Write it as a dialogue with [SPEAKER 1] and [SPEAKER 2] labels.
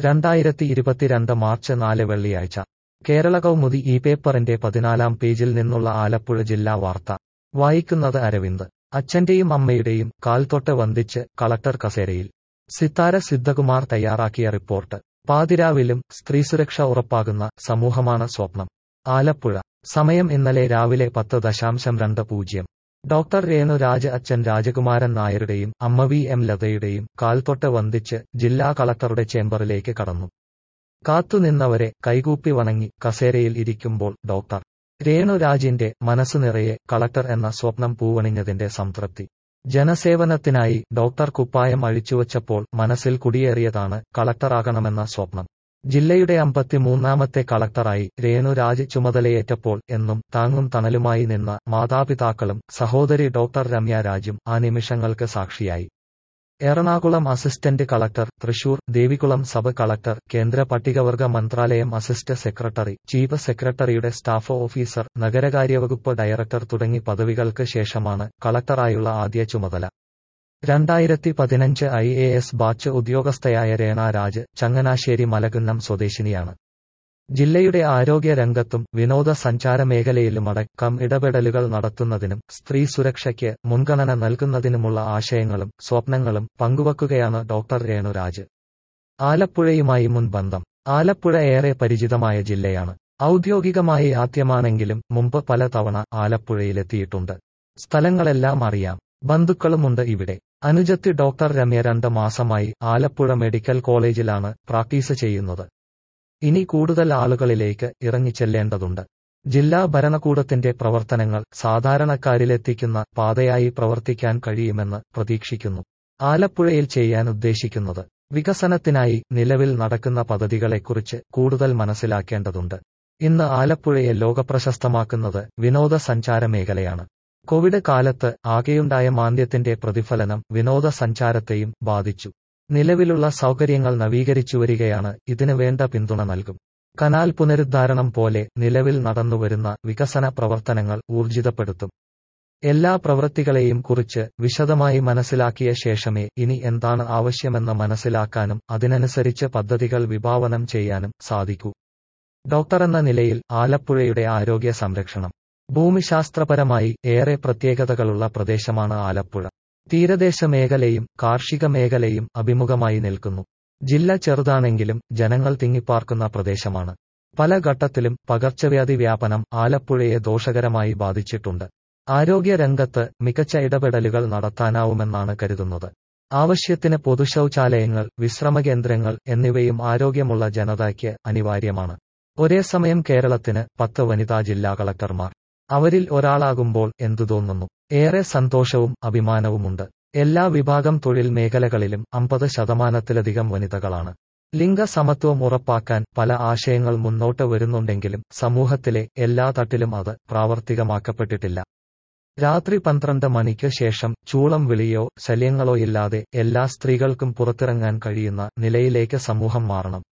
[SPEAKER 1] രണ്ടായിരത്തി ഇരുപത്തിരണ്ട് മാർച്ച് നാല് വെള്ളിയാഴ്ച കേരള കൗമുദി ഈ പേപ്പറിന്റെ പതിനാലാം പേജിൽ നിന്നുള്ള ആലപ്പുഴ ജില്ലാ വാർത്ത വായിക്കുന്നത് അരവിന്ദ് അച്ഛന്റെയും അമ്മയുടെയും കാൽത്തൊട്ട് വന്ദിച്ച് കളക്ടർ കസേരയിൽ സിത്താര സിദ്ധകുമാർ തയ്യാറാക്കിയ റിപ്പോർട്ട് പാതിരാവിലും സ്ത്രീസുരക്ഷ ഉറപ്പാകുന്ന സമൂഹമാണ് സ്വപ്നം ആലപ്പുഴ സമയം ഇന്നലെ രാവിലെ പത്ത് ദശാംശം രണ്ട് പൂജ്യം ഡോക്ടർ രേണുരാജ് അച്ഛൻ രാജകുമാരൻ നായരുടെയും അമ്മ വി എം ലതയുടെയും കാൽത്തൊട്ട് വന്ദിച്ച് ജില്ലാ കളക്ടറുടെ ചേംബറിലേക്ക് കടന്നു കാത്തുനിന്നവരെ കൈകൂപ്പി വണങ്ങി കസേരയിൽ ഇരിക്കുമ്പോൾ ഡോക്ടർ രേണുരാജിന്റെ മനസ്സു നിറയെ കളക്ടർ എന്ന സ്വപ്നം പൂവണിഞ്ഞതിന്റെ സംതൃപ്തി ജനസേവനത്തിനായി ഡോക്ടർ കുപ്പായം അഴിച്ചുവച്ചപ്പോൾ മനസ്സിൽ കുടിയേറിയതാണ് കളക്ടറാകണമെന്ന സ്വപ്നം ജില്ലയുടെ അമ്പത്തിമൂന്നാമത്തെ കളക്ടറായി രേണുരാജ് ചുമതലയേറ്റപ്പോൾ എന്നും താങ്ങും തണലുമായി നിന്ന മാതാപിതാക്കളും സഹോദരി ഡോക്ടർ രമ്യ രാജും ആ നിമിഷങ്ങൾക്ക് സാക്ഷിയായി Ernakulam assistant collector Thrissur Devikulam sub collector കേന്ദ്ര പട്ടികവർഗ മന്ത്രാലയം അസിസ്റ്റ് സെക്രട്ടറി ചീഫ് സെക്രട്ടറിയുടെ സ്റ്റാഫ് ഓഫീസർ നഗരകാര്യവകുപ്പ് ഡയറക്ടർ തുടങ്ങി പദവികൾക്ക് ശേഷമാണ് കളക്ടറായുള്ള ആദ്യ ചുമതല രണ്ടായിരത്തി പതിനഞ്ച് ഐ എ എസ് ബാച്ച് ഉദ്യോഗസ്ഥയായ രേണ രാജ് ചങ്ങനാശ്ശേരി മലകുന്നം സ്വദേശിനിയാണ് ജില്ലയുടെ ആരോഗ്യ രംഗത്തും വിനോദസഞ്ചാര മേഖലയിലുമടക്കം ഇടപെടലുകൾ നടത്തുന്നതിനും സ്ത്രീ സുരക്ഷയ്ക്ക് മുൻഗണന നൽകുന്നതിനുമുള്ള ആശയങ്ങളും സ്വപ്നങ്ങളും പങ്കുവക്കുകയാണ് ഡോക്ടർ രേണുരാജ് ആലപ്പുഴയുമായി മുൻബന്ധം ആലപ്പുഴ ഏറെ പരിചിതമായ ജില്ലയാണ് ഔദ്യോഗികമായി ആദ്യമാണെങ്കിലും മുമ്പ് പല തവണ ആലപ്പുഴയിലെത്തിയിട്ടുണ്ട് സ്ഥലങ്ങളെല്ലാം അറിയാം ബന്ധുക്കളുമുണ്ട് ഇവിടെ അനുജത്തി ഡോക്ടർ രമ്യ രണ്ട് മാസമായി ആലപ്പുഴ മെഡിക്കൽ കോളേജിലാണ് പ്രാക്ടീസ് ചെയ്യുന്നത് ഇനി കൂടുതൽ ആളുകളിലേക്ക് ഇറങ്ങിച്ചെല്ലേണ്ടതുണ്ട് ജില്ലാ ഭരണകൂടത്തിന്റെ പ്രവർത്തനങ്ങൾ സാധാരണക്കാരിലെത്തിക്കുന്ന പാതയായി പ്രവർത്തിക്കാൻ കഴിയുമെന്ന് പ്രതീക്ഷിക്കുന്നു ആലപ്പുഴയിൽ ചെയ്യാൻ ഉദ്ദേശിക്കുന്നത് വികസനത്തിനായി നിലവിൽ നടക്കുന്ന പദ്ധതികളെക്കുറിച്ച് കൂടുതൽ മനസ്സിലാക്കേണ്ടതുണ്ട് ഇന്ന് ആലപ്പുഴയെ ലോകപ്രശസ്തമാക്കുന്നത് വിനോദസഞ്ചാര മേഖലയാണ് കോവിഡ് കാലത്ത് ആകെയുണ്ടായ മാന്ദ്യത്തിന്റെ പ്രതിഫലനം വിനോദസഞ്ചാരത്തെയും ബാധിച്ചു നിലവിലുള്ള സൗകര്യങ്ങൾ നവീകരിച്ചുവരികയാണ് ഇതിന് വേണ്ട പിന്തുണ നൽകും കനാൽ പുനരുദ്ധാരണം പോലെ നിലവിൽ നടന്നുവരുന്ന വികസന പ്രവർത്തനങ്ങൾ ഊർജിതപ്പെടുത്തും എല്ലാ പ്രവൃത്തികളെയും കുറിച്ച് വിശദമായി മനസ്സിലാക്കിയ ശേഷമേ ഇനി എന്താണ് ആവശ്യമെന്ന് മനസ്സിലാക്കാനും അതിനനുസരിച്ച് പദ്ധതികൾ വിഭാവനം ചെയ്യാനും സാധിക്കൂ ഡോക്ടറെന്ന നിലയിൽ ആലപ്പുഴയുടെ ആരോഗ്യ സംരക്ഷണം ഭൂമിശാസ്ത്രപരമായി ഏറെ പ്രത്യേകതകളുള്ള പ്രദേശമാണ് ആലപ്പുഴ തീരദേശ മേഖലയും കാർഷിക മേഖലയും അഭിമുഖമായി നിൽക്കുന്നു ജില്ല ചെറുതാണെങ്കിലും ജനങ്ങൾ തിങ്ങിപ്പാർക്കുന്ന പ്രദേശമാണ് പല ഘട്ടത്തിലും പകർച്ചവ്യാധി വ്യാപനം ആലപ്പുഴയെ ദോഷകരമായി ബാധിച്ചിട്ടുണ്ട് ആരോഗ്യ രംഗത്ത് മികച്ച ഇടപെടലുകൾ നടത്താനാവുമെന്നാണ് കരുതുന്നത് ആവശ്യത്തിന് പൊതുശൌചാലയങ്ങൾ വിശ്രമകേന്ദ്രങ്ങൾ എന്നിവയും ആരോഗ്യമുള്ള ജനതയ്ക്ക് അനിവാര്യമാണ് ഒരേ സമയം കേരളത്തിന് പത്ത് വനിതാ ജില്ലാ കളക്ടർമാർ അവരിൽ ഒരാളാകുമ്പോൾ എന്തു തോന്നുന്നു ഏറെ സന്തോഷവും അഭിമാനവുമുണ്ട് എല്ലാ വിഭാഗം തൊഴിൽ മേഖലകളിലും അമ്പത് ശതമാനത്തിലധികം വനിതകളാണ് ലിംഗസമത്വം ഉറപ്പാക്കാൻ പല ആശയങ്ങൾ മുന്നോട്ട് വരുന്നുണ്ടെങ്കിലും സമൂഹത്തിലെ എല്ലാ തട്ടിലും അത് പ്രാവർത്തികമാക്കപ്പെട്ടിട്ടില്ല രാത്രി പന്ത്രണ്ട് മണിക്ക് ശേഷം ചൂളം വിളിയോ ശല്യങ്ങളോ ഇല്ലാതെ എല്ലാ സ്ത്രീകൾക്കും പുറത്തിറങ്ങാൻ കഴിയുന്ന നിലയിലേക്ക് സമൂഹം മാറണം